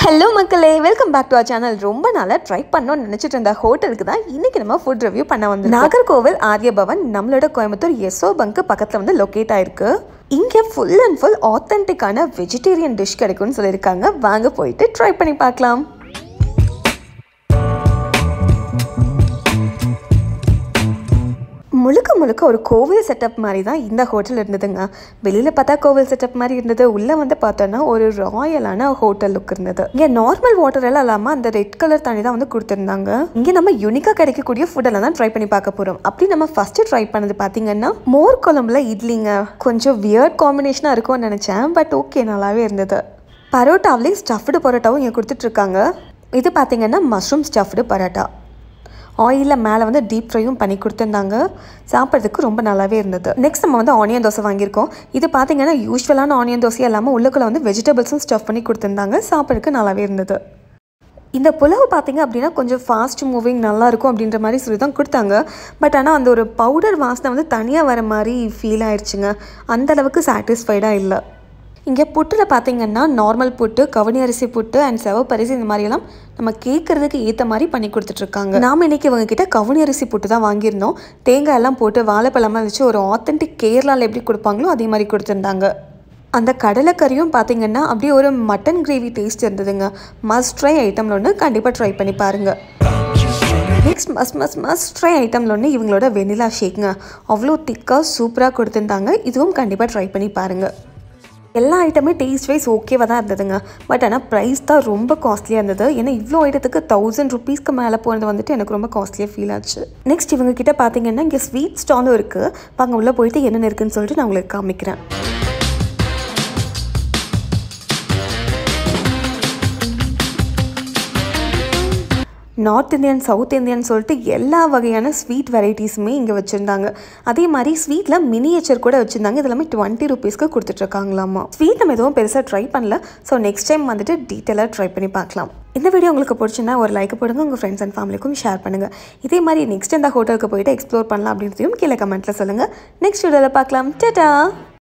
hello மக்களே welcome back to our channel ரொம்ப நாளாக ட்ரை பண்ணோம்னு நினச்சிட்டு இருந்த ஹோட்டலுக்கு தான் இன்னைக்கு நம்ம ஃபுட் ரிவ்யூ பண்ண வந்து நாகர்கோவில் ஆரியபவன் நம்மளோட கோயம்புத்தூர் யசோ பங்க் பக்கத்தில் வந்து லொக்கேட் ஆயிருக்கு இங்கே ஃபுல் அண்ட் ஃபுல் ஆத்தென்டிக்கான வெஜிடேரியன் டிஷ் கிடைக்கும்னு சொல்லியிருக்காங்க வாங்க போயிட்டு ட்ரை பண்ணி பார்க்கலாம் முழுக்க முழுக்க ஒரு கோவில் செட்டப் மாதிரி தான் இந்த ஹோட்டல் இருந்ததுங்க வெளியில் பார்த்தா கோவில் செட்டப் மாதிரி இருந்தது உள்ளே வந்து பார்த்தோன்னா ஒரு ராயலான ஹோட்டல் லுக் இருந்தது இங்கே நார்மல் வாட்டர் எல்லாம் இல்லாமல் அந்த ரெட் கலர் தண்ணி தான் வந்து கொடுத்துருந்தாங்க இங்கே நம்ம யூனிக்காக கிடைக்கக்கூடிய ஃபுட்டெல்லாம் தான் ட்ரை பண்ணி பார்க்க போகிறோம் அப்படி நம்ம ஃபஸ்ட்டு ட்ரை பண்ணது பார்த்தீங்கன்னா மோர் குழம்புல இட்லிங்க கொஞ்சம் வியர்ட் காம்பினேஷனாக இருக்கும்னு நினச்சேன் பட் ஓகே நல்லாவே இருந்தது பரோட்டாவிலேயும் ஸ்டஃப்டு பரோட்டாவும் இங்கே கொடுத்துட்ருக்காங்க இது பார்த்தீங்கன்னா மஷ்ரூம் ஸ்டஃப்டு பரோட்டா ஆயிலில் மேலே வந்து டீப் ஃப்ரையும் பண்ணி கொடுத்துருந்தாங்க சாப்பிட்றதுக்கு ரொம்ப நல்லாவே இருந்தது நெக்ஸ்ட் நம்ம வந்து ஆனியன் தோசை வாங்கியிருக்கோம் இது பார்த்தீங்கன்னா யூஸ்வலான ஆனியன் தோசை இல்லாமல் உள்ளுக்குள்ளே வந்து வெஜிடபிள்ஸும் ஸ்டஃப் பண்ணி கொடுத்துருந்தாங்க சாப்பிட்றதுக்கு நல்லாவே இருந்தது இந்த புலவு பார்த்தீங்க அப்படின்னா கொஞ்சம் ஃபாஸ்ட் மூவிங் நல்லா இருக்கும் அப்படின்ற மாதிரி சொல்லி தான் கொடுத்தாங்க பட் ஆனால் அந்த ஒரு பவுடர் வாசனை வந்து தனியாக வர மாதிரி ஃபீல் ஆயிடுச்சுங்க அந்த அளவுக்கு சாட்டிஸ்ஃபைடாக இல்லை இங்கே புட்டில் பார்த்தீங்கன்னா நார்மல் புட்டு கவனி அரிசி புட்டு அண்ட் செவப்பரிசி இந்த மாதிரியெல்லாம் நம்ம கேட்குறதுக்கு ஏற்ற மாதிரி பண்ணி கொடுத்துட்ருக்காங்க நாம் இன்றைக்கி இவங்க கிட்ட கவனி அரிசி புட்டு தான் வாங்கியிருந்தோம் தேங்காய் எல்லாம் போட்டு வாழைப்பழம்லாம் வச்சு ஒரு ஆத்தென்டிக் கேரளாவில் எப்படி கொடுப்பாங்களோ அதே மாதிரி கொடுத்துருந்தாங்க அந்த கடலைக்கறியும் பார்த்தீங்கன்னா அப்படியே ஒரு மட்டன் கிரேவி டேஸ்ட் இருந்ததுங்க மஸ்ட் ட்ரை ஐட்டமில் ஒன்று கண்டிப்பாக ட்ரை பண்ணி பாருங்கள் next must must must try ஐட்டமில் ஒன்று இவங்களோட வெனிலா ஷேக்குங்க அவ்வளோ திக்காக சூப்பராக கொடுத்துருந்தாங்க இதுவும் கண்டிப்பாக ட்ரை பண்ணி பாருங்கள் எல்லா ஐட்டமே டேஸ்ட் வைஸ் ஓகேவாக தான் இருந்ததுங்க பட் ஆனால் ப்ரைஸ் தான் ரொம்ப காஸ்ட்லியாக இருந்தது ஏன்னா இவ்வளோ ஐட்டத்துக்கு தௌசண்ட் ருபீஸ்க்கு மேலே போனது வந்துட்டு எனக்கு ரொம்ப காஸ்ட்லியாக ஃபீல் ஆச்சு நெக்ஸ்ட் இவங்க கிட்ட பார்த்தீங்கன்னா இங்கே ஸ்வீட் ஸ்டாலும் இருக்குது வாங்க உள்ளே போயிட்டு என்னென்ன இருக்குன்னு சொல்லிட்டு நான் உங்களுக்கு காமிக்கிறேன் நார்த் இந்தியன் சவுத் இந்தியன் சொல்லிட்டு எல்லா வகையான ஸ்வீட் வெரைட்டிஸுமே இங்கே வச்சுருந்தாங்க அதே மாதிரி ஸ்வீட்டில் மினியேச்சர் கூட வச்சுருந்தாங்க இது எல்லாமே டுவெண்ட்டி ருபீஸ்க்கு கொடுத்துட்ருக்காங்களாமா ஸ்வீட் நம்ம எதுவும் பெருசாக ட்ரை பண்ணல ஸோ நெக்ஸ்ட் டைம் வந்துட்டு டீட்டெயிலாக ட்ரை பண்ணி பார்க்கலாம் இந்த வீடியோ உங்களுக்கு பிடிச்சுன்னா ஒரு லைக் போடுங்க உங்கள் ஃப்ரெண்ட்ஸ் அண்ட் ஃபேமிலிக்கும் ஷேர் பண்ணுங்கள் இதே மாதிரி நெக்ஸ்ட் இந்த ஹோட்டலுக்கு போயிட்டு எக்ஸ்ப்ளோர் பண்ணலாம் அப்படின்றதையும் கீழே கமெண்ட்டில் சொல்லுங்கள் நெக்ஸ்ட் வீடியோவில் பார்க்கலாம் டேட்டா